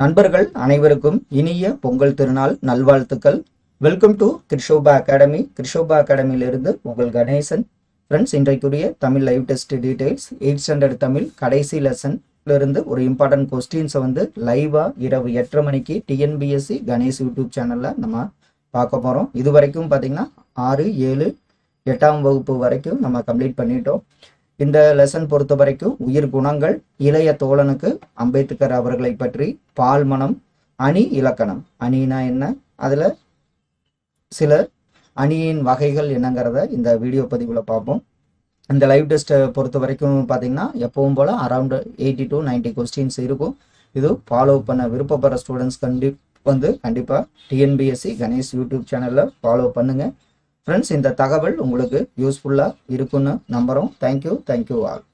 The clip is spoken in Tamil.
நண்பர்கள் அனைவருக்கும் இனிய பொங்கல் திருநாள் நல்வாழ்த்துக்கள் welcome to Krishoba academy Krishoba அகாடமியிலிருந்து உங்கள் கணேசன் ஃப்ரெண்ட்ஸ் இன்றைக்குரிய Tamil live test details eight standard Tamil கடைசி லெசன்ல இருந்து ஒரு இம்பார்ட்டன்ட் கொஸ்டின்ஸை வந்து லைவா இரவு எட்டரை மணிக்கு டிஎன்பிஎஸ்சி கணேஷ் யூடியூப் சேனல்ல நம்ம பார்க்க போறோம் இது வரைக்கும் பார்த்தீங்கன்னா ஆறு ஏழு எட்டாம் வகுப்பு வரைக்கும் நம்ம கம்ப்ளீட் பண்ணிட்டோம் இந்த லெசன் பொறுத்த வரைக்கும் உயிர் குணங்கள் இளைய தோழனுக்கு அம்பேத்கர் அவர்களை பற்றி பால்மனம் அணி இலக்கணம் அணினா என்ன அதில் சில அணியின் வகைகள் என்னங்கிறத இந்த வீடியோ பதிவில் பார்ப்போம் இந்த லைவ் டெஸ்ட்டை பொறுத்த வரைக்கும் பார்த்தீங்கன்னா எப்பவும் போல் around eighty to ninety questions இருக்கும் இது ஃபாலோ பண்ண விருப்பப்படுற ஸ்டூடெண்ட்ஸ் கண்டி வந்து கண்டிப்பாக டிஎன்பிஎஸ்சி கணேஷ் யூடியூப் சேனலில் ஃபாலோ பண்ணுங்கள் ஃப்ரெண்ட்ஸ் இந்த தகவல் உங்களுக்கு யூஸ்ஃபுல்லாக இருக்குன்னு நம்புகிறோம் தேங்க்யூ தேங்க்யூ ஆல்